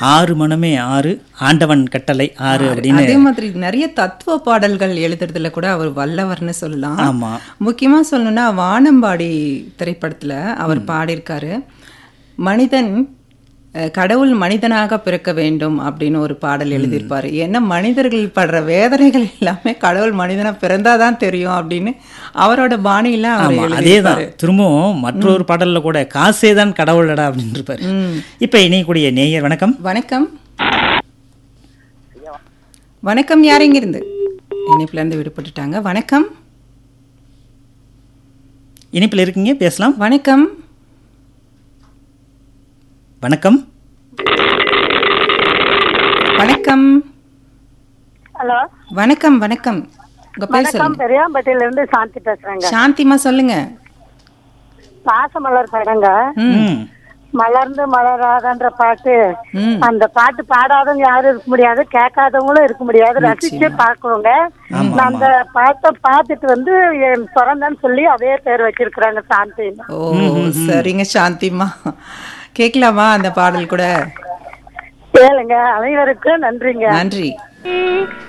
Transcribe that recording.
ஆறு மனமே ஆறு ஆண்டவன் கட்டளை ஆறு அப்படின்னு அதே மாதிரி நிறைய தத்துவ பாடல்கள் எழுதுறதுல கூட அவர் வல்லவர்னு சொல்லலாம் ஆமா முக்கியமா சொல்லணும்னா வானம்பாடி திரைப்படத்துல அவர் பாடியிருக்காரு மனிதன் அஹ், கடவுள் மனிதனாக பிறக்க வேண்டும் அப்படின்னு ஒரு பாடல் எழுதியிருப்பாரு ஏன்னா மனிதர்கள் படுற வேதனைகள் எல்லாமே கடவுள் மனிதனா பிறந்தாதான் தெரியும் அப்படின்னு அவரோட பாணியில அவர் ஆமா அதே எழுதியிருப்பாரு தான் திரும்பவும் மற்றொரு பாடல்ல கூட காசே தான் கடவுளடா அப்படின்னு இருப்பாரு ம். இப்ப இணையக்கூடிய நேயர் வணக்கம் வணக்கம் வணக்கம் யார் எங்க இருந்து இணைப்புல இருந்து விடுபட்டுட்டாங்க வணக்கம் இணைப்பில் இருக்கீங்க பேசலாம் வணக்கம் வணக்கம் வணக்கம் ஹலோ வணக்கம் வணக்கம் உங்க பேர் வணக்கம் சொல்லுங்க பெரியாம்பட்டியில இருந்து சாந்தி பேசுறேங்க சாந்திமா சொல்லுங்க பாசமலர் படங்க ம் மலர்ந்து மலராதன்ற பாட்டு ம் அந்த பாட்டு பாடாதவங்க யாரும் இருக்க முடியாது கேட்காதவங்களும் இருக்க முடியாது ரசிச்சு பார்க்கவங்க நான் அந்த பாட்டை பார்த்துட்டு வந்து என் பிறந்தேன்னு சொல்லி அதே பேர் வச்சிருக்கிறாங்க சாந்தி ஓ சரிங்க சாந்திமா கேட்கலாமா அந்த பாடல் கூட கேளுங்க அனைவருக்கும் நன்றிங்க நன்றி